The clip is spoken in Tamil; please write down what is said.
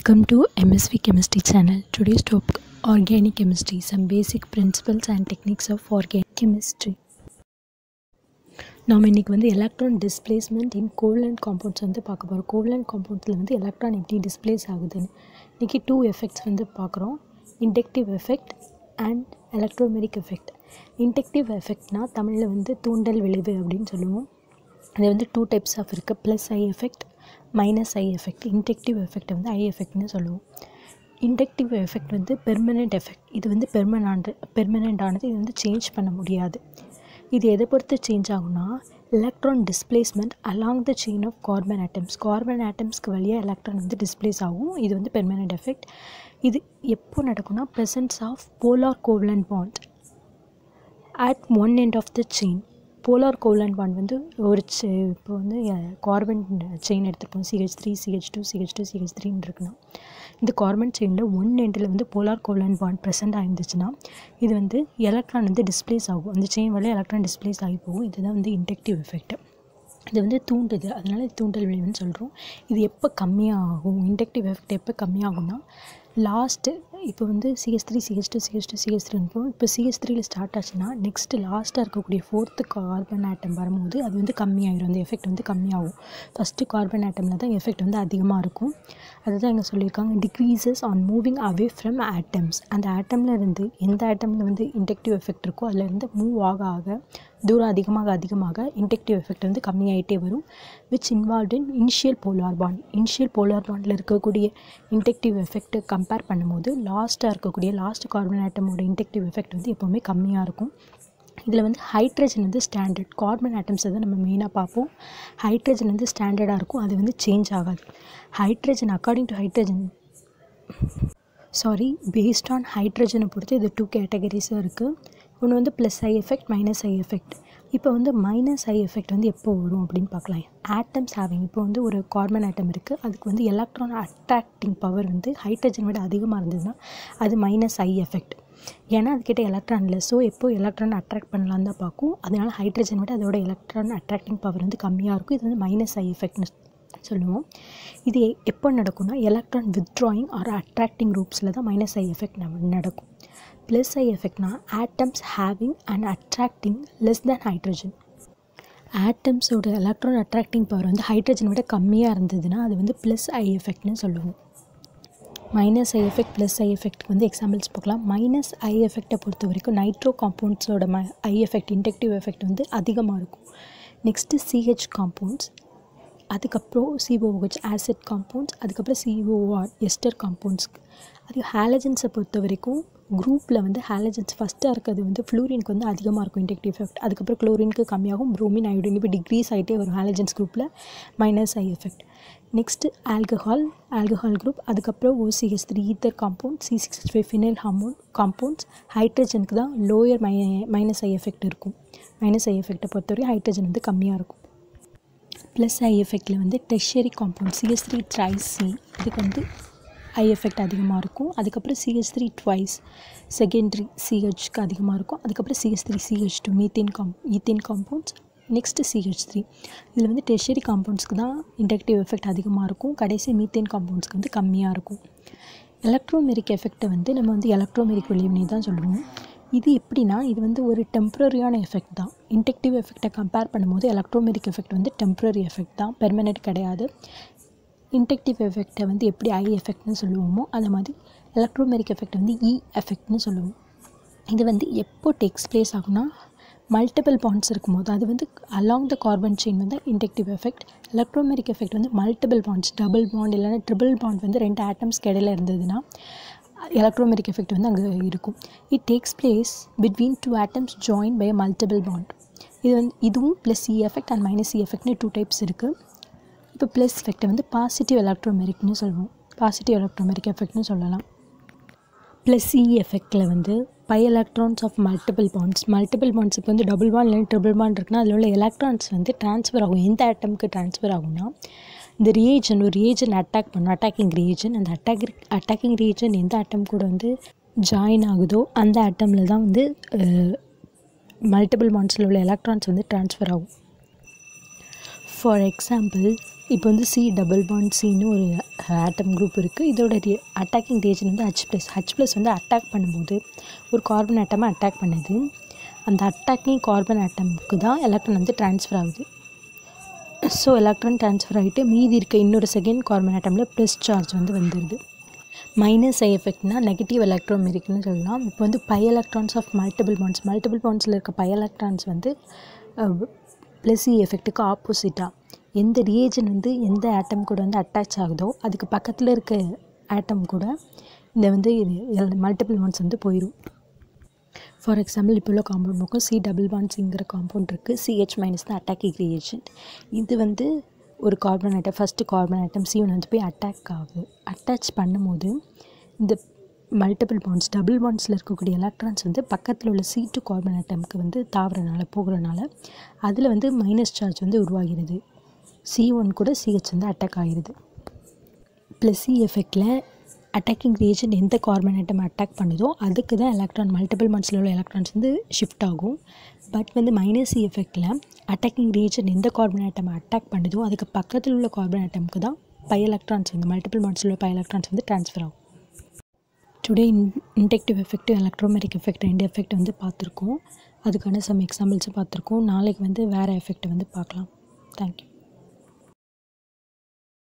Welcome to MSV Chemistry channel. Today's topic organic chemistry, some basic principles and techniques of organic chemistry. நாம் இன்றைக்கி வந்து electron displacement in covalent compounds வந்து பார்க்க போகிறோம் கோவலண்ட் காம்பவுண்ட்ஸில் வந்து எலக்ட்ரான் எப்படி டிஸ்பிளேஸ் ஆகுதுன்னு இன்றைக்கி டூ எஃபெக்ட்ஸ் வந்து பார்க்குறோம் inductive effect and electromeric effect inductive எஃபெக்ட்னால் தமிழில் வந்து தூண்டல் விளைவு அப்படின்னு சொல்லுவோம் அது வந்து டூ டைப்ஸ் ஆஃப் இருக்குது plus I effect minus I effect inductive effect வந்து ஐ எஃபெக்ட்னு சொல்லுவோம் இண்டக்டிவ் எஃபெக்ட் வந்து பெர்மனெண்ட் எஃபெக்ட் இது வந்து பெர்மனண்ட் பெர்மனெண்ட் ஆனது இது வந்து சேஞ்ச் பண்ண முடியாது இது எதை பொறுத்து சேஞ்ச் ஆகும்னா electron displacement along the chain of carbon atoms carbon ஆட்டம்ஸ்க்கு வழியாக எலக்ட்ரான் வந்து டிஸ்பிளேஸ் ஆகும் இது வந்து பெர்மனெண்ட் எஃபெக்ட் இது எப்போ நடக்கும்னா presence of polar covalent bond at one end of the chain polar covalent bond வந்து ஒரு செ இப்போ வந்து கார்பன் செயின் எடுத்துருப்போம் CH three CH two CH two CH த்ரீன்னு இருக்குன்னா இந்த கார்பன் செயினில் ஒன் எண்டில் வந்து போலார் கோவலன் பாண்ட் ப்ரெசென்ட் ஆயிருந்துச்சுன்னா இது வந்து எலக்ட்ரான் வந்து டிஸ்பிளேஸ் ஆகும் அந்த செயின் வழியாக எலக்ட்ரான் டிஸ்பிளேஸ் ஆகி போகும் இதுதான் வந்து இன்டெக்டிவ் எஃபெக்ட் இது வந்து தூண்டுது அதனால இது தூண்டல் விளைவுன்னு சொல்கிறோம் இது எப்போ கம்மியாகும் இண்டக்டிவ் எஃபெக்ட் எப்போ கம்மியாகும்னா லாஸ்ட்டு இப்போ வந்து CH three CH two CH two CH three இருக்கும் இப்போ சிஎஸ் த்ரீயில் ஸ்டார்ட் ஆச்சுன்னா நெக்ஸ்ட்டு லாஸ்ட்டாக இருக்கக்கூடிய ஃபோர்த்து கார்பன் ஆட்டம் வரும்போது அது வந்து கம்மியாயிடும் அந்த எஃபெக்ட் வந்து கம்மியாகும் ஃபஸ்ட்டு கார்பன் ஆட்டமில் தான் எஃபெக்ட் வந்து அதிகமாக இருக்கும் அதுதான் இங்கே சொல்லியிருக்காங்க decreases on moving away from atoms அந்த ஆட்டமில் இருந்து எந்த ஆட்டமில் வந்து இண்டக்டிவ் எஃபெக்ட் இருக்கோ அதிலேருந்து மூவ் ஆக ஆக தூரம் அதிகமாக அதிகமாக இன்டெக்டிவ் எஃபெக்ட் வந்து கம்மியாயிட்டே வரும் which involve in initial polar bond initial polar பாண்டில் இருக்கக்கூடிய இன்டெக்டிவ் எஃபெக்ட் கம்பேர் பண்ணும்போது லாஸ்ட்டாக இருக்கக்கூடிய லாஸ்ட் கார்பன் ஆட்டமோட இன்டெக்டிவ் எஃபெக்ட் வந்து எப்போவுமே கம்மியாக இருக்கும் இதில் வந்து ஹைட்ரஜன் வந்து ஸ்டாண்டர்ட் கார்பன் ஆட்டம்ஸை தான் நம்ம மெயினாக பார்ப்போம் ஹைட்ரஜன் வந்து ஸ்டாண்டர்டாக இருக்கும் அது வந்து சேஞ்ச் ஆகாது hydrogen according to hydrogen sorry based on ஹைட்ரஜனை பொறுத்து இது டூ கேட்டகரிஸாக இருக்குது ஒன்று வந்து plus I effect minus I effect இப்போ வந்து மைனஸ் ஐ எஃபெக்ட் வந்து எப்போ வரும் அப்படின்னு பார்க்கலாம் ஆட்டம்ஸ் ஹேவிங் இப்போ வந்து ஒரு கார்பன் ஆட்டம் இருக்குது அதுக்கு வந்து எலக்ட்ரான் அட்ராக்டிங் பவர் வந்து ஹைட்ரஜன் விட அதிகமாக இருந்ததுன்னா அது மைனஸ் ஐ எஃபெக்ட் ஏன்னா அதுக்கிட்ட எலக்ட்ரான் இல்லை ஸோ எப்போ எலக்ட்ரான் அட்ராக்ட் பண்ணலான்னு தான் பார்க்கும் அதனால் ஹைட்ரஜன் விட அதோட எலக்ட்ரான் அட்ராக்டிங் பவர் வந்து கம்மியாக இருக்கும் இது வந்து மைனஸ் ஐ எஃபெக்ட்னு சொல்லுவோம் இது எப்போ நடக்கும்னா எலக்ட்ரான் வித்ட்ராயிங் ஆர் அட்ராக்டிங் ரூப்ஸில் தான் மைனஸ் ஐ எஃபெக்ட் நடக்கும் ப்ளஸ் ஐ எஃபெக்ட்னா atoms having and attracting less than hydrogen ஆட்டம்ஸோட எலக்ட்ரான் அட்ராக்டிங் பவர் வந்து ஹைட்ரஜனை விட கம்மியாக இருந்ததுன்னா அது வந்து ப்ளஸ் ஐ எஃபெக்ட்னு சொல்லுவோம் minus I effect plus I எஃபெக்ட்க்கு வந்து எக்ஸாம்பிள்ஸ் பார்க்கலாம் மைனஸ் ஐ எஃபெக்டை பொறுத்த வரைக்கும் நைட்ரோ காம்பவுண்ட்ஸோட ம ஐ எஃபெக்ட் இன்டெக்டிவ் எஃபெக்ட் வந்து அதிகமாக இருக்கும் நெக்ஸ்ட்டு சிஹெச் காம்பவுண்ட்ஸ் அதுக்கப்புறம் சிஓஹெச் ஆசிட் காம்பவுண்ட்ஸ் அதுக்கப்புறம் சிஓஆர் எஸ்டர் காம்பவுண்ட்ஸ்க்கு அது ஹாலஜன்ஸை பொறுத்த வரைக்கும் குரூப்பில் வந்து ஹாலஜன்ஸ் ஃபஸ்ட்டாக இருக்கிறது வந்து ஃப்ளூரினுக்கு வந்து அதிகமாக இருக்கும் இன்டெக்டிவ் எஃபெக்ட் அதுக்கப்புறம் குளோரினுக்கு கம்மியாகும் ப்ரோமின் அயோடின் இப்போ டிக்ரீஸ் ஆகிட்டே வரும் ஹாலஜன்ஸ் குரூப்பில் minus I effect next alcohol alcohol group அதுக்கப்புறம் OCH three ether compound C six five phenyl hormone compounds ஹைட்ரஜனுக்கு தான் lower my minus I effect இருக்கும் மைனஸ் ஐ எஃபெக்டை பொறுத்தவரைக்கும் ஹைட்ரஜன் வந்து கம்மியாக இருக்கும் ப்ளஸ் ஐ எஃபெக்டில் வந்து tertiary compound CH three thrice C இதுக்கு வந்து ஐ எஃபெக்ட் அதிகமாக இருக்கும் அதுக்கப்புறம் சிஹெச் த்ரீ ட்வைஸ் செகண்டரி சிஹெச்க்கு அதிகமாக இருக்கும் அதுக்கப்புறம் CH three CH two methane காம் ethane compounds next CH three இதில் வந்து டெஷரி காம்பவுண்ட்ஸ்க்கு தான் இண்டக்டிவ் எஃபெக்ட் அதிகமாக இருக்கும் கடைசி மீத்தேன் காம்பவுண்ட்ஸ்க்கு வந்து கம்மியாக இருக்கும் எலக்ட்ரோமெரிக் எஃபெக்டை வந்து நம்ம வந்து எலக்ட்ரோமெரிக் விளைவுனே தான் சொல்லுவோம் இது எப்படின்னா இது வந்து ஒரு டெம்ப்ரரியான எஃபெக்ட் தான் இன்டெக்டிவ் எஃபெக்டை கம்பேர் பண்ணும்போது எலக்ட்ரோமெரிக் எஃபெக்ட் வந்து டெம்ப்ரரி எஃபெக்ட் தான் பெர்மனெண்ட் கிடையாது இன்டெக்டிவ் எஃபெக்டை வந்து எப்படி ஐ எஃபெக்ட்னு சொல்லுவோமோ அந்த மாதிரி எலக்ட்ரோமெரிக் எஃபெக்ட் வந்து இ எஃபெக்ட்னு சொல்லுவோம் இது வந்து எப்போ டேக்ஸ் ப்ளேஸ் ஆகும்னா மல்டிபிள் பாண்ட்ஸ் இருக்கும்போது அது வந்து அலாங் த கார்பன் செயின் வந்து இன்டெக்டிவ் எஃபெக்ட் எலக்ட்ரோமெரிக் எஃபெக்ட் வந்து மல்டிபிள் பாண்ட்ஸ் டபுள் பாண்ட் இல்லைனா ட்ரிபிள் பாண்ட் வந்து ரெண்டு ஆட்டம்ஸ்க்கு இடையில இருந்ததுன்னா எலக்ட்ரோமெரிக் எஃபெக்ட் வந்து அங்கே இருக்கும் it takes place between two atoms join by multiple bond இது வந்து இதுவும் plus C effect and minus C எஃபெக்ட்னு டூ டைப்ஸ் இருக்குது இப்போ ப்ளஸ் எஃபெக்டை வந்து பாசிட்டிவ் எலக்ட்ரோமெரிக்னு சொல்லுவோம் பாசிட்டிவ் எலக்ட்ரோமெரிக் எஃபெக்ட்னு சொல்லலாம் ப்ளஸ் சி எஃபெக்டில் வந்து pi electrons of multiple bonds multiple bonds இப்போ வந்து டபுள் பாண்ட் இல்லைன்னா ட்ரிபிள் பாண்ட் இருக்குன்னா அதில் உள்ள எலக்ட்ரான்ஸ் வந்து ட்ரான்ஸ்ஃபர் ஆகும் எந்த ஆட்டமுக்கு ட்ரான்ஸ்ஃபர் ஆகும்னா இந்த ரியேஜன் ஒரு ரியேஜன் அட்டாக் பண்ணும் அட்டாக்கிங் ரியேஜன் அந்த அட்டாக் அட்டாக்கிங் ரியேஜன் எந்த ஆட்டம் கூட வந்து ஜாயின் ஆகுதோ அந்த ஆட்டமில் தான் வந்து மல்டிபிள் பாண்ட்ஸில் உள்ள எலக்ட்ரான்ஸ் வந்து ட்ரான்ஸ்ஃபர் ஆகும் ஃபார் எக்ஸாம்பிள் இப்போ வந்து சி டபுள் பாண்ட் சின்னு ஒரு ஆட்டம் குரூப் இருக்குது இதோட அட்டாக்கிங் ரீஜன் வந்து ஹச் ப்ளஸ் ஹச் ப்ளஸ் வந்து அட்டாக் பண்ணும்போது ஒரு கார்பன் ஆட்டமை அட்டாக் பண்ணுது அந்த அட்டாக்கிங் கார்பன் ஆட்டமுக்கு தான் எலக்ட்ரான் வந்து ட்ரான்ஸ்ஃபர் ஆகுது ஸோ எலக்ட்ரான் ட்ரான்ஸ்ஃபர் ஆகிட்டு மீதி இருக்க இன்னொரு செகண்ட் கார்பன் ஆட்டமில் ப்ளஸ் சார்ஜ் வந்து வந்துடுது மைனஸ் ஐ எஃபெக்ட்னா நெகட்டிவ் எலக்ட்ரோமெரிக்னு சொல்லலாம் இப்போ வந்து pi electrons of multiple bonds multiple பாண்ட்ஸில் இருக்க பை எலக்ட்ரான்ஸ் வந்து ப்ளஸ் இ எஃபெக்ட்டுக்கு ஆப்போசிட்டாக எந்த ரியேஜன் வந்து எந்த ஆட்டம் கூட வந்து அட்டாச் ஆகுதோ அதுக்கு பக்கத்தில் இருக்க ஆட்டம் கூட இந்த வந்து மல்டிபிள் பாண்ட்ஸ் வந்து போயிடும் ஃபார் எக்ஸாம்பிள் இப்போ உள்ள காம்பவுண்ட் பக்கம் சி டபுள் பாண்ட்ஸுங்கிற காம்பவுண்ட் இருக்குது சிஹெச் மைனஸ் தான் அட்டாக்கிங் ரியேஜன் இது வந்து ஒரு carbon atom first carbon atom C ஒன்று வந்து போய் அட்டாக் ஆகுது அட்டாச் பண்ணும்போது இந்த மல்டிபிள் பாண்ட்ஸ் டபுள் பாண்ட்ஸில் இருக்கக்கூடிய எலக்ட்ரான்ஸ் வந்து பக்கத்தில் உள்ள சி டூ கார்பன் ஆட்டமுக்கு வந்து தாவறனால போகிறனால அதில் வந்து மைனஸ் சார்ஜ் வந்து உருவாகிறது சி ஒன் கூட சிஹெச் வந்து அட்டாக் ஆகிடுது ப்ளஸ் சி எஃபெக்டில் அட்டாக்கிங் ரீஜன் எந்த கார்பன் ஆட்டம் அட்டாக் பண்ணுதோ அதுக்கு தான் எலக்ட்ரான் மல்டிபிள் பாண்ட்ஸில் உள்ள எலக்ட்ரான்ஸ் வந்து ஷிஃப்ட் ஆகும் பட் வந்து மைனஸ் சி எஃபெக்டில் அட்டாக்கிங் ரீஜன் எந்த கார்பன் ஆட்டம் அட்டாக் பண்ணுதோ அதுக்கு பக்கத்தில் உள்ள கார்பன் ஆட்டமுக்கு தான் பை எலக்ட்ரான்ஸ் வந்து மல்டிபிள் பாண்ட்ஸில் உள்ள பை எலக்ட்ரான்ஸ் வந்து ட்ரான்ஸ்ஃபர் ஆகும் today in inductive effect electromeric effect ரெண்டு எஃபெக்ட் வந்து பார்த்துருக்கோம் அதுக்கான சம் எக்ஸாம்பிள்ஸும் பார்த்துருக்கோம் நாளைக்கு வந்து வேறு எஃபெக்ட் வந்து பார்க்கலாம் தேங்க்யூ